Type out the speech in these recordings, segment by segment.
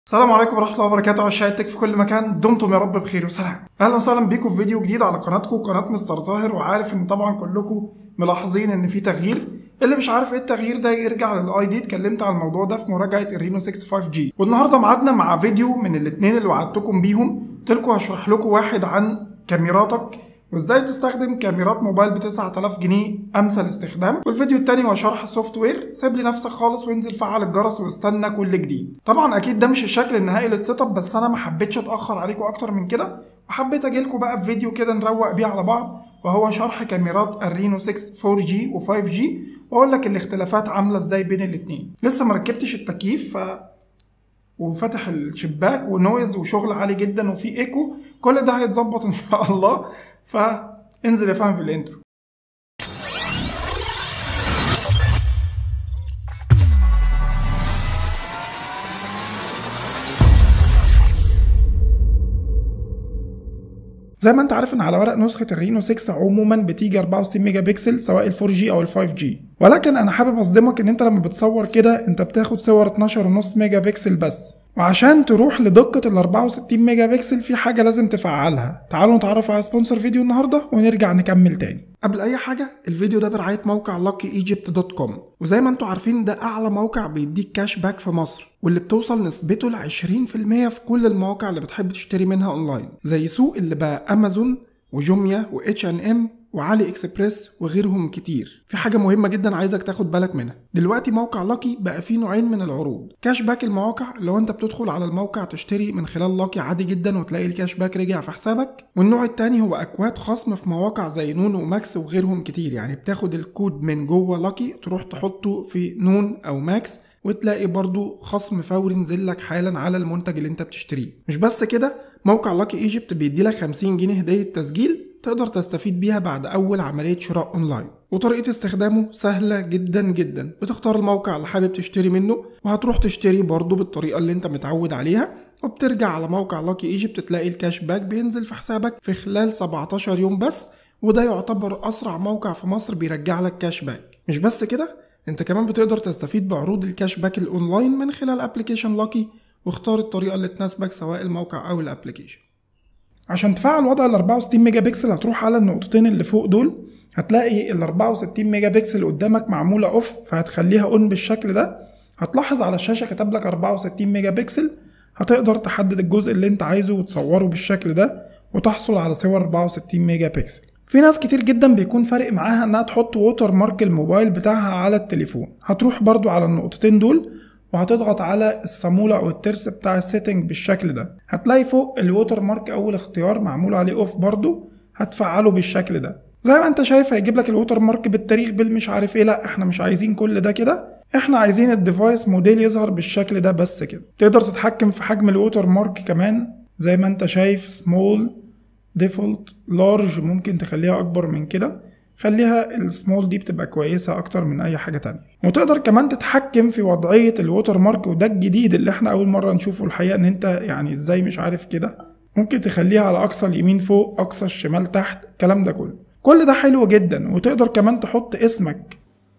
السلام عليكم ورحمة الله وبركاته عشاق التك في كل مكان دمتم يا رب بخير وسلام أهلا وسهلا بيكم في فيديو جديد على قناتكم قناة مستر طاهر وعارف إن طبعا كلكم ملاحظين إن في تغيير اللي مش عارف ايه التغيير ده يرجع للاي دي اتكلمت على الموضوع ده في مراجعه الرينو 65 جي والنهارده ميعادنا مع فيديو من الاثنين اللي وعدتكم بيهم قلت لكم هشرح لكم واحد عن كاميراتك وازاي تستخدم كاميرات موبايل ب 9000 جنيه امثل استخدام والفيديو التاني هو شرح السوفت وير سيب لي نفسك خالص وانزل فعل الجرس واستنى كل جديد طبعا اكيد ده مش الشكل النهائي للسيت اب بس انا ما حبيتش اتاخر عليكم اكتر من كده وحبيت اجي لكم بقى في فيديو كده نروق بيه على بعض وهو شرح كاميرات الرينو 6 4 جي و5 جي واقول لك الاختلافات عامله ازاي بين الاثنين لسه ما ركبتش التكييف ف وفتح الشباك ونويز وشغل عالي جدا وفي ايكو كل ده هيتظبط ان شاء الله فانزل يا فهم في الانترو زي ما انت عارف ان على ورق نسخه الرينو 6 عموما بتيجي 64 ميجا بكسل سواء ال 4 جي او ال 5 جي ولكن انا حابب اصدمك ان انت لما بتصور كده انت بتاخد صور 12.5 ميجا بكسل بس وعشان تروح لدقة ال 64 ميجا بكسل في حاجة لازم تفعلها تعالوا نتعرف على سبونسر فيديو النهاردة ونرجع نكمل تاني قبل اي حاجة الفيديو ده برعاية موقع luckyegypt.com وزي ما انتوا عارفين ده اعلى موقع بيديك كاش باك في مصر واللي بتوصل نسبته ل 20% في كل المواقع اللي بتحب تشتري منها اونلاين زي سوق اللي بقى امازون وجوميا واتش ان ام وعلي اكسبريس وغيرهم كتير في حاجه مهمه جدا عايزك تاخد بالك منها دلوقتي موقع لاكي بقى فيه نوعين من العروض كاش باك المواقع لو انت بتدخل على الموقع تشتري من خلال لاكي عادي جدا وتلاقي الكاش باك رجع في حسابك والنوع التاني هو اكواد خصم في مواقع زي نون وماكس وغيرهم كتير يعني بتاخد الكود من جوه لاكي تروح تحطه في نون او ماكس وتلاقي برضو خصم فوري نزل لك حالا على المنتج اللي انت بتشتريه مش بس كده موقع لاكي ايجيبت بيدي لك 50 جنيه هديه تسجيل تقدر تستفيد بيها بعد أول عملية شراء أونلاين وطريقة استخدامه سهلة جدا جدا بتختار الموقع اللي حابب تشتري منه وهتروح تشتري برضه بالطريقة اللي انت متعود عليها وبترجع على موقع لاكي ايجيبت تلاقي الكاش باك بينزل في حسابك في خلال 17 يوم بس وده يعتبر أسرع موقع في مصر بيرجع لك كاش باك مش بس كده انت كمان بتقدر تستفيد بعروض الكاش باك الاونلاين من خلال ابلكيشن لاكي واختار الطريقة اللي تناسبك سواء الموقع أو الابلكيشن عشان تفعل وضع ال 64 ميجا بكسل هتروح على النقطتين اللي فوق دول هتلاقي ال 64 ميجا بكسل قدامك معمولة اوف فهتخليها اون بالشكل ده هتلاحظ على الشاشة كتب لك 64 ميجا بكسل هتقدر تحدد الجزء اللي انت عايزه وتصوره بالشكل ده وتحصل على صور 64 ميجا بكسل في ناس كتير جدا بيكون فارق معاها انها تحط ووتر مارك الموبايل بتاعها على التليفون هتروح برضو على النقطتين دول وهتضغط على الصامولة أو الترس بتاع السيتنج بالشكل ده هتلاقي فوق الووتر مارك أول اختيار معمول عليه أوف برضو هتفعله بالشكل ده زي ما انت شايف هيجيب لك الووتر مارك بالتاريخ بالمش عارف ايه لا احنا مش عايزين كل ده كده احنا عايزين الديفايس موديل يظهر بالشكل ده بس كده تقدر تتحكم في حجم الووتر مارك كمان زي ما انت شايف سمول ديفولت لارج ممكن تخليها اكبر من كده خليها السمول دي بتبقى كويسة أكتر من أي حاجة تانية وتقدر كمان تتحكم في وضعية الووتر مارك وده الجديد اللي احنا أول مرة نشوفه الحقيقة إن أنت يعني إزاي مش عارف كده ممكن تخليها على أقصى اليمين فوق أقصى الشمال تحت الكلام ده كله كل ده حلو جدا وتقدر كمان تحط اسمك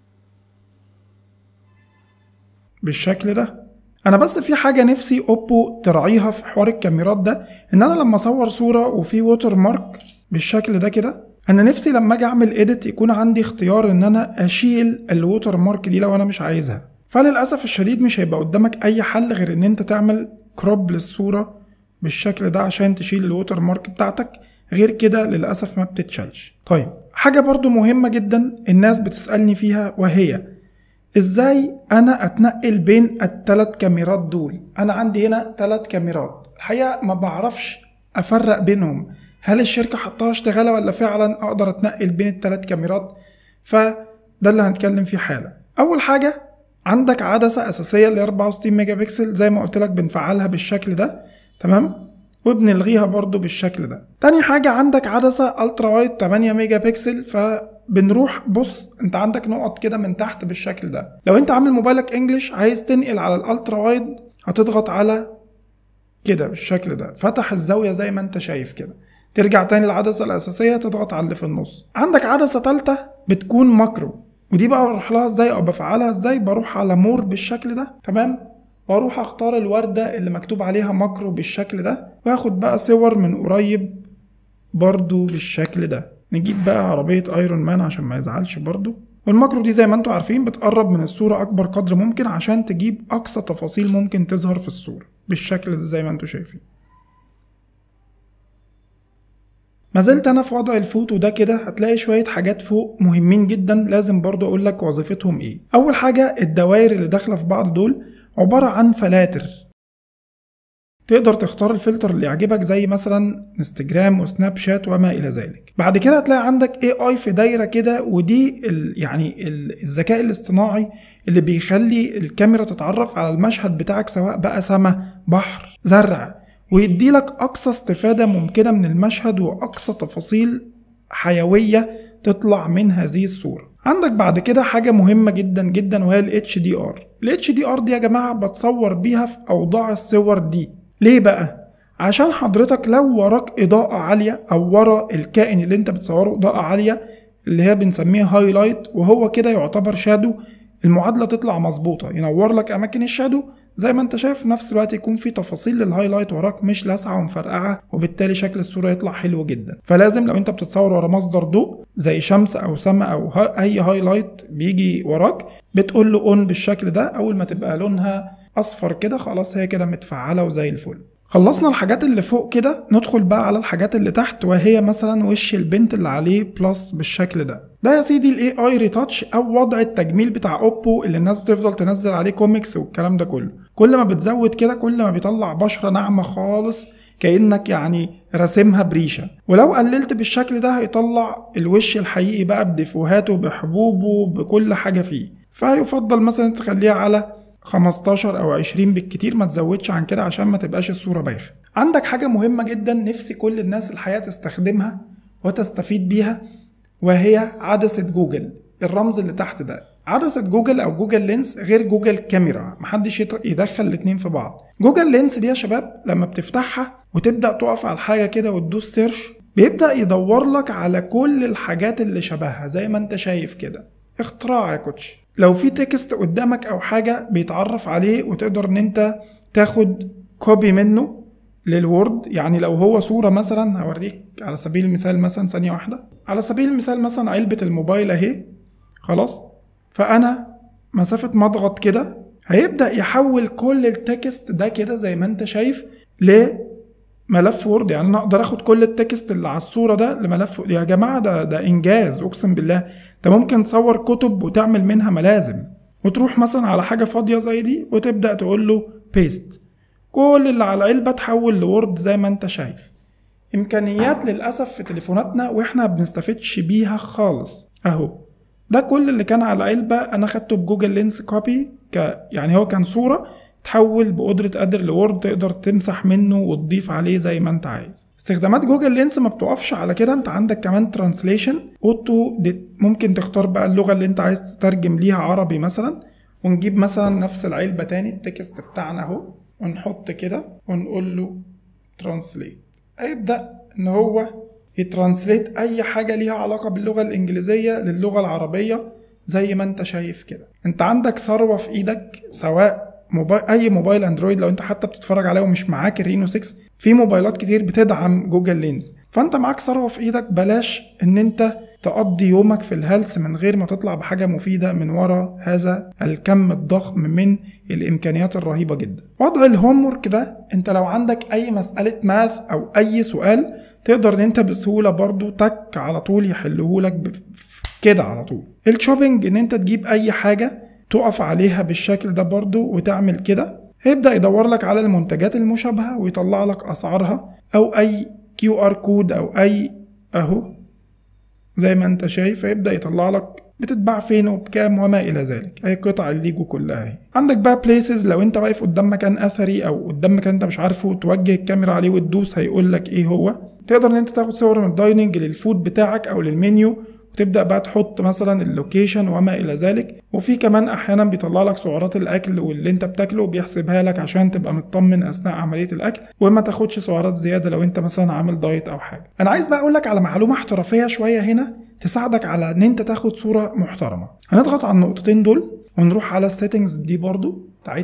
بالشكل ده انا بس في حاجه نفسي اوبو تراعيها في حوار الكاميرات ده ان انا لما اصور صوره وفي ووتر مارك بالشكل ده كده انا نفسي لما اجي اعمل اديت يكون عندي اختيار ان انا اشيل الووتر مارك دي لو انا مش عايزها فللاسف الشديد مش هيبقى قدامك اي حل غير ان انت تعمل كروب للصوره بالشكل ده عشان تشيل الووتر مارك بتاعتك غير كده للاسف ما بتتشالش طيب حاجه برضو مهمه جدا الناس بتسالني فيها وهي ازاي انا اتنقل بين الثلاث كاميرات دول انا عندي هنا ثلاث كاميرات الحقيقه ما بعرفش افرق بينهم هل الشركه حطها اشتغاله ولا فعلا اقدر اتنقل بين الثلاث كاميرات فده اللي هنتكلم فيه حالا اول حاجه عندك عدسه اساسيه اللي 64 ميجا بكسل زي ما قلت لك بنفعلها بالشكل ده تمام وبنلغيها برضو بالشكل ده تاني حاجة عندك عدسة الترا وايد 8 ميجا بكسل فبنروح بص انت عندك نقط كده من تحت بالشكل ده لو انت عامل موبايلك انجلش عايز تنقل على الالترا وايد هتضغط على كده بالشكل ده فتح الزاوية زي ما انت شايف كده ترجع تاني للعدسة الأساسية تضغط على اللي في النص عندك عدسة تالتة بتكون ماكرو ودي بقى بروح لها ازاي او بفعلها ازاي بروح على مور بالشكل ده تمام واروح اختار الوردة اللي مكتوب عليها ماكرو بالشكل ده واخد بقى صور من قريب برضو بالشكل ده نجيب بقى عربية ايرون مان عشان ما يزعلش برضو والماكرو دي زي ما انتوا عارفين بتقرب من الصورة اكبر قدر ممكن عشان تجيب اقصى تفاصيل ممكن تظهر في الصورة بالشكل ده زي ما انتوا شايفين ما زلت انا في وضع الفوتو ده كده هتلاقي شويه حاجات فوق مهمين جدا لازم برضو اقول لك وظيفتهم ايه اول حاجه الدوائر اللي داخله في بعض دول عباره عن فلاتر تقدر تختار الفلتر اللي يعجبك زي مثلا انستجرام وسناب شات وما الى ذلك بعد كده هتلاقي عندك اي اي في دايره كده ودي ال يعني ال الذكاء الاصطناعي اللي بيخلي الكاميرا تتعرف على المشهد بتاعك سواء بقى سما بحر زرع ويدي لك أقصى استفادة ممكنة من المشهد وأقصى تفاصيل حيوية تطلع من هذه الصورة عندك بعد كده حاجة مهمة جدا جدا وهي ال HDR ال HDR دي يا جماعة بتصور بيها في أوضاع الصور دي ليه بقى؟ عشان حضرتك لو وراك إضاءة عالية أو ورا الكائن اللي أنت بتصوره إضاءة عالية اللي هي بنسميها هايلايت وهو كده يعتبر شادو المعادلة تطلع مظبوطة ينور لك أماكن الشادو زي ما انت شايف في نفس الوقت يكون في تفاصيل للهايلايت وراك مش لاسعه ومفرقعه وبالتالي شكل الصوره يطلع حلو جدا فلازم لو انت بتتصور ورا مصدر ضوء زي شمس او سماء او اي هايلايت بيجي وراك بتقول له اون بالشكل ده اول ما تبقى لونها اصفر كده خلاص هي كده متفعله وزي الفل خلصنا الحاجات اللي فوق كده ندخل بقى على الحاجات اللي تحت وهي مثلا وش البنت اللي عليه بلس بالشكل ده ده يا سيدي الاي اي ريتاتش او وضع التجميل بتاع اوبو اللي الناس بتفضل تنزل عليه كوميكس والكلام ده كله كل ما بتزود كده كل ما بيطلع بشره ناعمه خالص كانك يعني راسمها بريشه ولو قللت بالشكل ده هيطلع الوش الحقيقي بقى بدفوهاته بحبوبه بكل حاجه فيه فيفضل مثلا تخليها على 15 او 20 بالكتير ما تزودش عن كده عشان ما تبقاش الصوره بايخه عندك حاجه مهمه جدا نفسي كل الناس الحقيقه تستخدمها وتستفيد بيها وهي عدسه جوجل الرمز اللي تحت ده عدسة جوجل أو جوجل لينس غير جوجل كاميرا محدش يدخل الاتنين في بعض جوجل لينس دي يا شباب لما بتفتحها وتبدأ تقف على الحاجة كده وتدوس سيرش بيبدأ يدور لك على كل الحاجات اللي شبهها زي ما انت شايف كده اختراع يا كوتش لو في تكست قدامك او حاجة بيتعرف عليه وتقدر ان انت تاخد كوبي منه للوورد يعني لو هو صورة مثلا هوريك على سبيل المثال مثلا ثانية واحدة على سبيل المثال مثلا علبة الموبايل اهي خلاص فانا مسافة مضغط كده هيبدأ يحول كل التكست ده كده زي ما انت شايف لملف وورد يعني انا اقدر اخد كل التكست اللي على الصورة ده لملف يا جماعة ده ده انجاز اقسم بالله انت ممكن تصور كتب وتعمل منها ملازم وتروح مثلا على حاجة فاضية زي دي وتبدأ تقول له بيست كل اللي على العلبة تحول لوورد زي ما انت شايف امكانيات للأسف في تليفوناتنا واحنا بنستفدش بيها خالص اهو ده كل اللي كان على العلبة أنا خدته بجوجل لينس كوبي ك يعني هو كان صورة تحول بقدرة قادر لوورد تقدر تمسح منه وتضيف عليه زي ما انت عايز استخدامات جوجل لينس ما بتقفش على كده انت عندك كمان ترانسليشن اوتو ممكن تختار بقى اللغة اللي انت عايز تترجم ليها عربي مثلا ونجيب مثلا نفس العلبة تاني التكست بتاعنا اهو ونحط كده ونقول له ترانسليت هيبدأ ان هو يترانسليت اي حاجة ليها علاقة باللغة الانجليزية للغة العربية زي ما انت شايف كده انت عندك ثروة في ايدك سواء موبايل اي موبايل اندرويد لو انت حتى بتتفرج عليه ومش معاك الرينو 6 في موبايلات كتير بتدعم جوجل لينز فانت معاك ثروة في ايدك بلاش ان انت تقضي يومك في الهلس من غير ما تطلع بحاجة مفيدة من وراء هذا الكم الضخم من الإمكانيات الرهيبة جدا وضع الهوم ورك ده انت لو عندك أي مسألة ماث أو أي سؤال تقدر ان انت بسهوله برضو تك على طول يحلهولك كده على طول الشوبينج ان انت تجيب اي حاجه تقف عليها بالشكل ده برضو وتعمل كده هيبدا يدور لك على المنتجات المشابهه ويطلع لك اسعارها او اي كيو ار كود او اي اهو زي ما انت شايف هيبدا يطلع لك بتتباع فين وبكام وما الى ذلك اي قطع الليجو كلها اهي عندك بقى بليسز لو انت واقف قدام مكان اثري او قدام مكان انت مش عارفه توجه الكاميرا عليه وتدوس هيقول لك ايه هو تقدر ان انت تاخد صور من الدايننج للفود بتاعك او للمنيو وتبدا بقى تحط مثلا اللوكيشن وما الى ذلك وفي كمان احيانا بيطلع لك سعرات الاكل واللي انت بتاكله وبيحسبها لك عشان تبقى مطمن اثناء عمليه الاكل وما تاخدش سعرات زياده لو انت مثلا عامل دايت او حاجه انا عايز بقى اقول لك على معلومه احترافيه شويه هنا تساعدك على ان انت تاخد صوره محترمه هنضغط على النقطتين دول ونروح على السيتنجز دي برضو بتاعتنا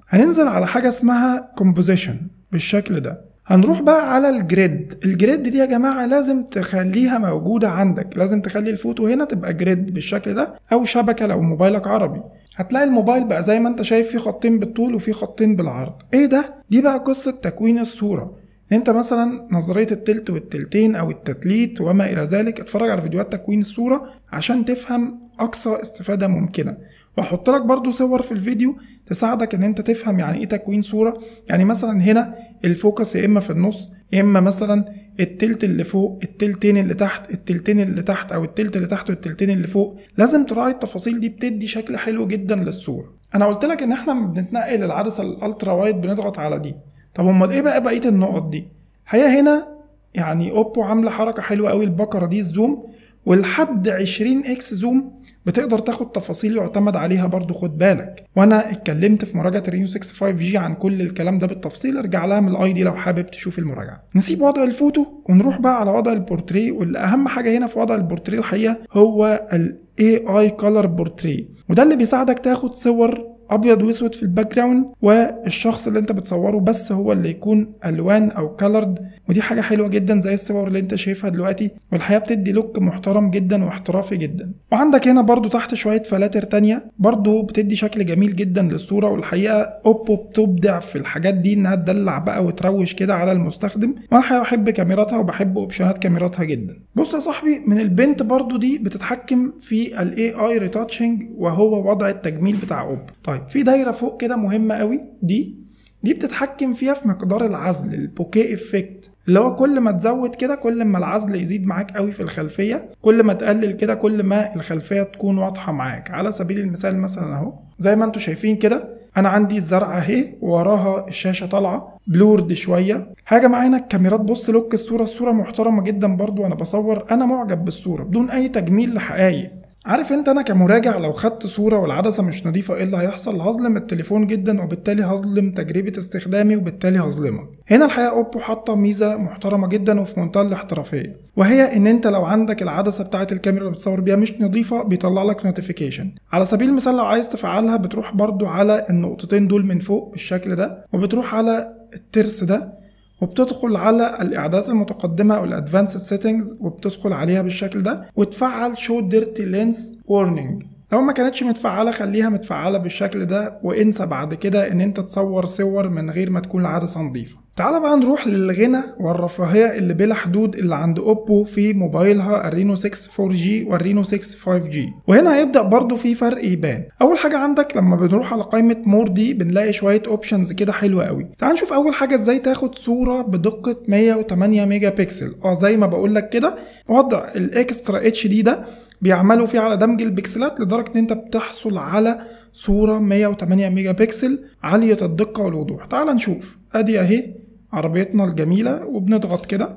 هننزل على حاجه اسمها كومبوزيشن بالشكل ده هنروح بقى على الجريد الجريد دي يا جماعة لازم تخليها موجودة عندك لازم تخلي الفوتو هنا تبقى جريد بالشكل ده أو شبكة لو موبايلك عربي هتلاقي الموبايل بقى زي ما انت شايف فيه خطين بالطول وفيه خطين بالعرض ايه ده دي بقى قصة تكوين الصورة انت مثلا نظرية التلت والتلتين او التتليت وما الى ذلك اتفرج على فيديوهات تكوين الصورة عشان تفهم اقصى استفادة ممكنة واحط لك برضو صور في الفيديو تساعدك ان انت تفهم يعني ايه تكوين صورة يعني مثلا هنا الفوكس يا اما في النص يا اما مثلا التلت اللي فوق التلتين اللي تحت التلتين اللي تحت او التلت اللي تحت والتلتين اللي فوق لازم تراعي التفاصيل دي بتدي شكل حلو جدا للصورة انا قلت لك ان احنا بنتنقل العدسة الالترا وايد بنضغط على دي طب امال ايه بقى بقية النقط دي الحقيقة هنا يعني اوبو عاملة حركة حلوة قوي البقرة دي الزوم ولحد 20 اكس زوم بتقدر تاخد تفاصيل يعتمد عليها برضو خد بالك وانا اتكلمت في مراجعه الرينو 6 5 جي عن كل الكلام ده بالتفصيل ارجع لها من الاي دي لو حابب تشوف المراجعه نسيب وضع الفوتو ونروح بقى على وضع البورتريه والاهم حاجه هنا في وضع البورتريه الحقيقه هو الاي اي كولر بورتريه وده اللي بيساعدك تاخد صور ابيض واسود في الباك جراوند والشخص اللي انت بتصوره بس هو اللي يكون الوان او كالرد ودي حاجه حلوه جدا زي الصور اللي انت شايفها دلوقتي والحقيقه بتدي لوك محترم جدا واحترافي جدا وعندك هنا برضو تحت شويه فلاتر تانية برضو بتدي شكل جميل جدا للصوره والحقيقه اوبو بتبدع في الحاجات دي انها تدلع بقى وتروش كده على المستخدم وانا الحقيقه بحب كاميراتها وبحب اوبشنات كاميراتها جدا بص يا صاحبي من البنت برضو دي بتتحكم في الاي اي ريتاتشنج وهو وضع التجميل بتاع اوبو طيب في دايره فوق كده مهمه قوي دي دي بتتحكم فيها في مقدار العزل البوكيه افكت اللي هو كل ما تزود كده كل ما العزل يزيد معاك قوي في الخلفيه كل ما تقلل كده كل ما الخلفيه تكون واضحه معاك على سبيل المثال مثلا اهو زي ما انتم شايفين كده انا عندي الزرعه اهي وراها الشاشه طالعه بلورد شويه حاجه معايا هنا الكاميرات بص لوك الصوره الصوره محترمه جدا برضو وانا بصور انا معجب بالصوره بدون اي تجميل لحقائق عارف انت انا كمراجع لو خدت صوره والعدسه مش نظيفه ايه اللي هيحصل هظلم التليفون جدا وبالتالي هظلم تجربه استخدامي وبالتالي هظلمك هنا الحقيقه اوبو حاطه ميزه محترمه جدا وفي منتهى الاحترافيه وهي ان انت لو عندك العدسه بتاعه الكاميرا اللي بتصور بيها مش نظيفه بيطلع لك نوتيفيكيشن على سبيل المثال لو عايز تفعلها بتروح برضو على النقطتين دول من فوق بالشكل ده وبتروح على الترس ده وبتدخل على الاعدادات المتقدمه او الادفانسد سيتنجز وبتدخل عليها بالشكل ده وتفعل شو ديرتي لينس وورنينج لو ما كانتش متفعلة خليها متفعلة بالشكل ده وانسى بعد كده ان انت تصور صور من غير ما تكون العدسة نظيفة تعال بقى نروح للغنى والرفاهية اللي بلا حدود اللي عند اوبو في موبايلها الرينو 6 4G والرينو 6 5G وهنا هيبدأ برضو في فرق يبان اول حاجة عندك لما بنروح على قائمة مور دي بنلاقي شوية اوبشنز كده حلوة قوي تعال نشوف اول حاجة ازاي تاخد صورة بدقة 108 ميجا بكسل اه زي ما بقول لك كده وضع الاكسترا اتش دي ده بيعملوا فيه على دمج البكسلات لدرجة ان انت بتحصل على صورة 108 ميجا بكسل عالية الدقة والوضوح تعال نشوف ادي اهي عربيتنا الجميلة وبنضغط كده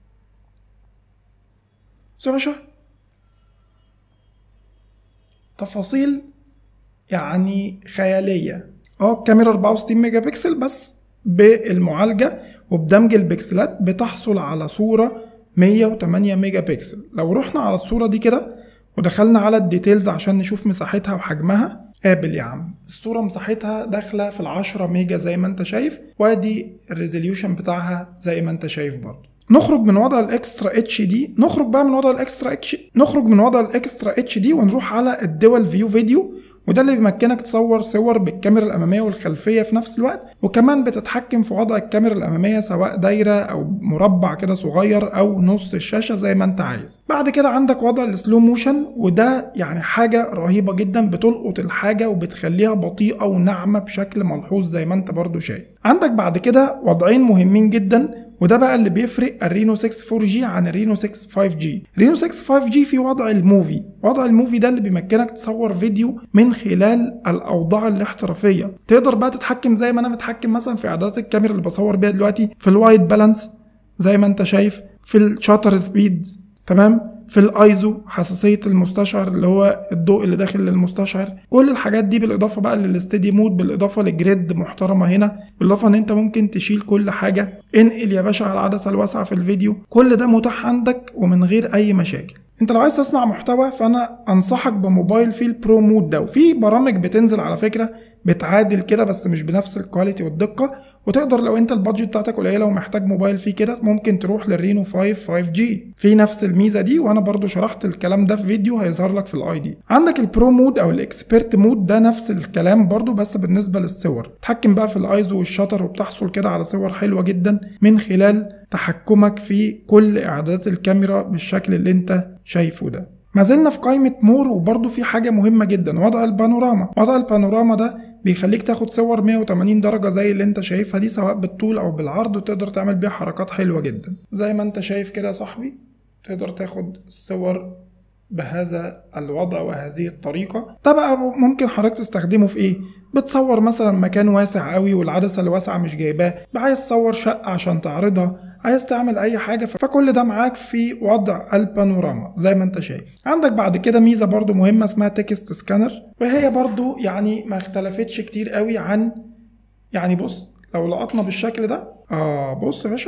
بص يا باشا تفاصيل يعني خيالية اه الكاميرا 64 ميجا بكسل بس بالمعالجة وبدمج البكسلات بتحصل على صورة 108 ميجا بكسل لو رحنا على الصورة دي كده ودخلنا على الديتيلز عشان نشوف مساحتها وحجمها قابل يا عم الصورة مساحتها داخلة في العشرة ميجا زي ما انت شايف وادي الريزوليوشن بتاعها زي ما انت شايف برضه نخرج من وضع الاكسترا اتش دي نخرج بقى من وضع الاكسترا اتش نخرج من وضع الاكسترا اتش دي ونروح على الدول فيو فيديو وده اللي بيمكنك تصور صور بالكاميرا الأمامية والخلفية في نفس الوقت وكمان بتتحكم في وضع الكاميرا الأمامية سواء دايرة أو مربع كده صغير أو نص الشاشة زي ما أنت عايز بعد كده عندك وضع السلو موشن وده يعني حاجة رهيبة جدا بتلقط الحاجة وبتخليها بطيئة وناعمة بشكل ملحوظ زي ما أنت برضو شايف عندك بعد كده وضعين مهمين جدا وده بقى اللي بيفرق الرينو 6 4G عن الرينو 6 5G رينو 6 5G في وضع الموفي وضع الموفي ده اللي بيمكنك تصور فيديو من خلال الاوضاع الاحترافيه تقدر بقى تتحكم زي ما انا متحكم مثلا في اعدادات الكاميرا اللي بصور بيها دلوقتي في الوايت بالانس زي ما انت شايف في الشاتر سبيد تمام في الايزو حساسيه المستشعر اللي هو الضوء اللي داخل للمستشعر كل الحاجات دي بالاضافه بقى للاستدي مود بالاضافه لجريد محترمه هنا بالاضافه ان انت ممكن تشيل كل حاجه انقل يا باشا على العدسه الواسعه في الفيديو كل ده متاح عندك ومن غير اي مشاكل انت لو عايز تصنع محتوى فانا انصحك بموبايل فيه البرو مود ده وفي برامج بتنزل على فكره بتعادل كده بس مش بنفس الكواليتي والدقه وتقدر لو انت البادجت بتاعتك قليله ومحتاج موبايل فيه كده ممكن تروح للرينو 5 5 جي في نفس الميزه دي وانا برضو شرحت الكلام ده في فيديو هيظهر لك في الاي دي عندك البرو مود او الاكسبرت مود ده نفس الكلام برضو بس بالنسبه للصور تحكم بقى في الايزو والشطر وبتحصل كده على صور حلوه جدا من خلال تحكمك في كل اعدادات الكاميرا بالشكل اللي انت شايفه ده ما زلنا في قائمة مور وبرضه في حاجة مهمة جدا وضع البانوراما وضع البانوراما ده بيخليك تاخد صور 180 درجة زي اللي انت شايفها دي سواء بالطول او بالعرض وتقدر تعمل بيها حركات حلوة جدا زي ما انت شايف كده يا صاحبي تقدر تاخد الصور بهذا الوضع وهذه الطريقة ده بقى ممكن حضرتك تستخدمه في ايه بتصور مثلا مكان واسع قوي والعدسة الواسعة مش جايباه عايز تصور شقة عشان تعرضها عايز تعمل اي حاجة فكل ده معاك في وضع البانوراما زي ما انت شايف عندك بعد كده ميزة برضو مهمة اسمها تكست سكانر وهي برضو يعني ما اختلفتش كتير قوي عن يعني بص لو لقطنا بالشكل ده اه بص يا باشا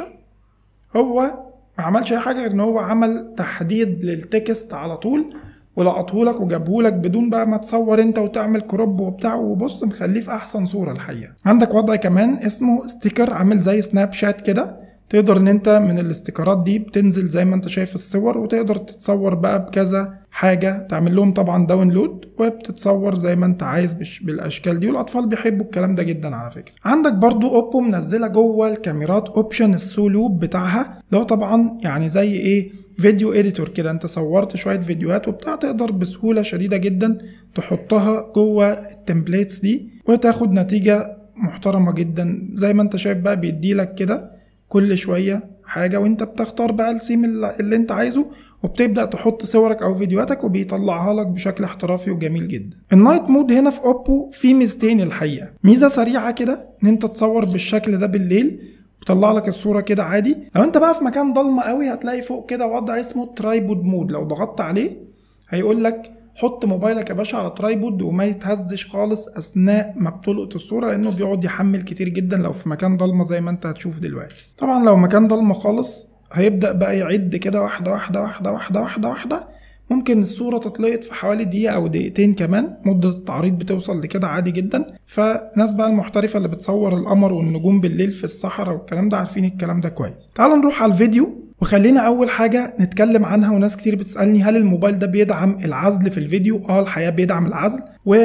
هو ما عملش اي حاجه غير ان هو عمل تحديد للتكست على طول ولقطهولك وجابهولك بدون بقى ما تصور انت وتعمل كروب وبتاع وبص مخليه في احسن صوره الحقيقه عندك وضع كمان اسمه ستيكر عامل زي سناب شات كده تقدر ان انت من الاستيكرات دي بتنزل زي ما انت شايف الصور وتقدر تتصور بقى بكذا حاجة تعمل لهم طبعا داونلود وبتتصور زي ما انت عايز بالاشكال دي والاطفال بيحبوا الكلام ده جدا على فكرة عندك برضو اوبو منزلة جوه الكاميرات اوبشن السولوب بتاعها اللي هو طبعا يعني زي ايه فيديو اديتور كده انت صورت شوية فيديوهات وبتاع تقدر بسهولة شديدة جدا تحطها جوه التمبليتس دي وتاخد نتيجة محترمة جدا زي ما انت شايف بقى بيديلك كده كل شوية حاجة وانت بتختار بقى السيم اللي انت عايزه وبتبدأ تحط صورك أو فيديوهاتك وبيطلعها لك بشكل احترافي وجميل جدا. النايت مود هنا في أوبو في ميزتين الحقيقة، ميزة سريعة كده إن أنت تصور بالشكل ده بالليل بيطلع لك الصورة كده عادي، لو أنت بقى في مكان ضلمة قوي هتلاقي فوق كده وضع اسمه ترايبود مود لو ضغطت عليه هيقول لك حط موبايلك يا باشا على ترايبود وما يتهزش خالص اثناء ما بتلقط الصوره لانه بيقعد يحمل كتير جدا لو في مكان ضلمه زي ما انت هتشوف دلوقتي طبعا لو مكان ضلمه خالص هيبدا بقى يعد كده واحده واحده واحده واحده واحده واحده ممكن الصورة تتلقط في حوالي دقيقة أو دقيقتين كمان مدة التعريض بتوصل لكده عادي جدا فناس بقى المحترفة اللي بتصور القمر والنجوم بالليل في الصحراء والكلام ده عارفين الكلام ده كويس تعال نروح على الفيديو وخلينا اول حاجه نتكلم عنها وناس كتير بتسالني هل الموبايل ده بيدعم العزل في الفيديو اه الحقيقه بيدعم العزل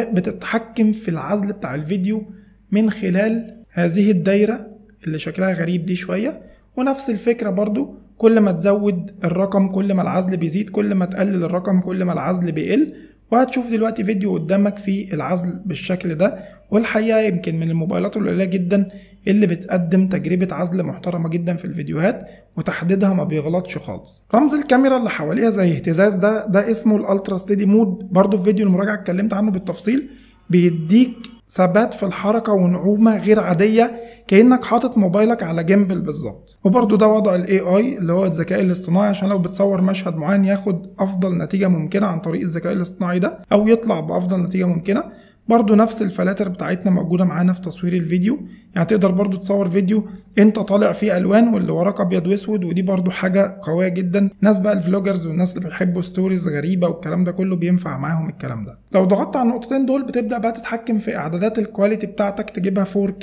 وبتتحكم في العزل بتاع الفيديو من خلال هذه الدايره اللي شكلها غريب دي شويه ونفس الفكره برضو كل ما تزود الرقم كل ما العزل بيزيد كل ما تقلل الرقم كل ما العزل بيقل وهتشوف دلوقتي فيديو قدامك في العزل بالشكل ده والحقيقه يمكن من الموبايلات القليله جدا اللي بتقدم تجربه عزل محترمه جدا في الفيديوهات وتحديدها ما بيغلطش خالص رمز الكاميرا اللي حواليها زي اهتزاز ده ده اسمه الالترا ستيدي مود برضه في فيديو المراجعه اتكلمت عنه بالتفصيل بيديك ثبات في الحركة ونعومة غير عادية كأنك حاطط موبايلك على جيمبل بالظبط وبرضه ده وضع الاي اي اللي هو الذكاء الاصطناعي عشان لو بتصور مشهد معين ياخد افضل نتيجة ممكنة عن طريق الذكاء الاصطناعي ده او يطلع بافضل نتيجة ممكنة برضو نفس الفلاتر بتاعتنا موجودة معانا في تصوير الفيديو يعني تقدر برضو تصور فيديو انت طالع فيه الوان واللي وراك ابيض واسود ودي برضو حاجة قوية جدا ناس بقى الفلوجرز والناس اللي بيحبوا ستوريز غريبة والكلام ده كله بينفع معاهم الكلام ده لو ضغطت على النقطتين دول بتبدأ بقى تتحكم في اعدادات الكواليتي بتاعتك تجيبها 4K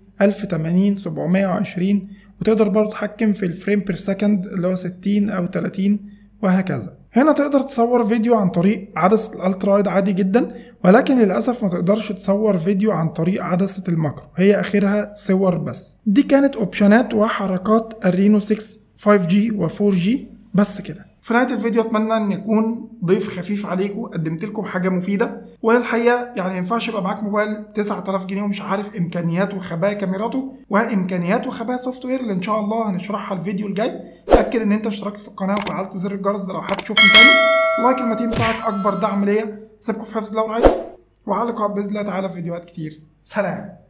1080 720 وتقدر برضو تتحكم في الفريم بير سكند اللي هو 60 او 30 وهكذا هنا تقدر تصور فيديو عن طريق عدسة الالترا وايد عادي جدا ولكن للأسف ما تقدرش تصور فيديو عن طريق عدسة الماكرو هي آخرها صور بس دي كانت اوبشنات وحركات الرينو 6 5G و 4G بس كده في نهايه الفيديو اتمنى ان يكون ضيف خفيف عليكم قدمت لكم حاجه مفيده والحقيقه يعني ما ينفعش يبقى معاك موبايل 9000 جنيه ومش عارف امكانيات وخبايا كاميراته وامكانيات وخبايا سوفت وير اللي ان شاء الله هنشرحها الفيديو الجاي تاكد ان انت اشتركت في القناه وفعلت زر الجرس ده لو حابب تشوفني تاني لايك المتين بتاعك اكبر دعم ليا سيبكم في حفظ الله ورعايته وعلى لقاء باذن الله تعالى في فيديوهات كتير سلام